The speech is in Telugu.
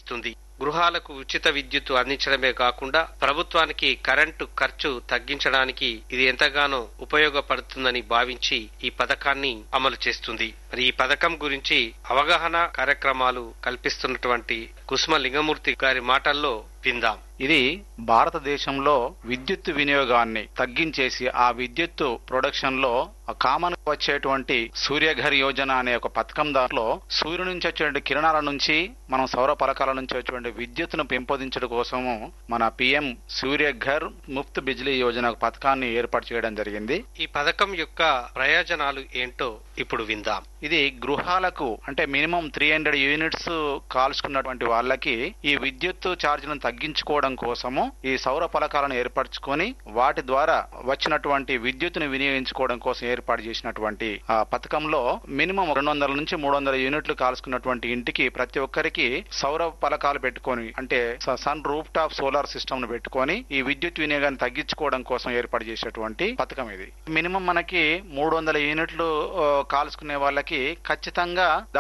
అందిస్తుంది గృహాలకు ఉచిత విద్యుత్తు అందించడమే కాకుండా ప్రభుత్వానికి కరెంటు ఖర్చు తగ్గించడానికి ఇది ఎంతగానో ఉపయోగపడుతుందని భావించి ఈ పథకాన్ని అమలు చేస్తుంది మరి ఈ పథకం గురించి అవగాహన కార్యక్రమాలు కల్పిస్తున్నటువంటి కుసుమ లింగమూర్తి గారి మాటల్లో విందాం ఇది భారతదేశంలో విద్యుత్ వినియోగాన్ని తగ్గించేసి ఆ విద్యుత్తు ప్రొడక్షన్ లో కామన్ వచ్చేటువంటి సూర్యఘర్ యోజన అనే ఒక పథకం దాంట్లో సూర్యుడి నుంచి వచ్చేటువంటి కిరణాల నుంచి మనం సౌర పలకాల నుంచి వచ్చేటువంటి విద్యుత్తును పెంపొందించడం కోసము మన పిఎం సూర్యఘర్ ముఫ్త్ బిజ్లీ యోజన పథకాన్ని ఏర్పాటు చేయడం జరిగింది ఈ పథకం యొక్క ప్రయోజనాలు ఏంటో ఇప్పుడు విందాం ఇది గృహాలకు అంటే మినిమం త్రీ హండ్రెడ్ యూనిట్స్ కాల్చుకున్నటువంటి వాళ్ళకి ఈ విద్యుత్ ఛార్జీలను తగ్గించుకోవడం కోసము ఈ సౌర పలకాలను ఏర్పరచుకొని వాటి ద్వారా వచ్చినటువంటి విద్యుత్తును వినియోగించుకోవడం కోసం ఏర్పాటు చేసినటువంటి ఆ పథకంలో మినిమం రెండు వందల నుంచి మూడు వందల యూనిట్లు కాల్చుకున్నటువంటి ఇంటికి ప్రతి ఒక్కరికి సౌర పలకాలు పెట్టుకొని అంటే sun roof top solar system ను పెట్టుకొని ఈ విద్యుత్ వినియోగాన్ని తగ్గించుకోవడం కోసం ఏర్పాటు చేసేటువంటి పథకం ఇది మినిమం మనకి మూడు వందల యూనిట్లు ఆ, కాల్చుకునే వాళ్ళకి ఖచ్చితంగా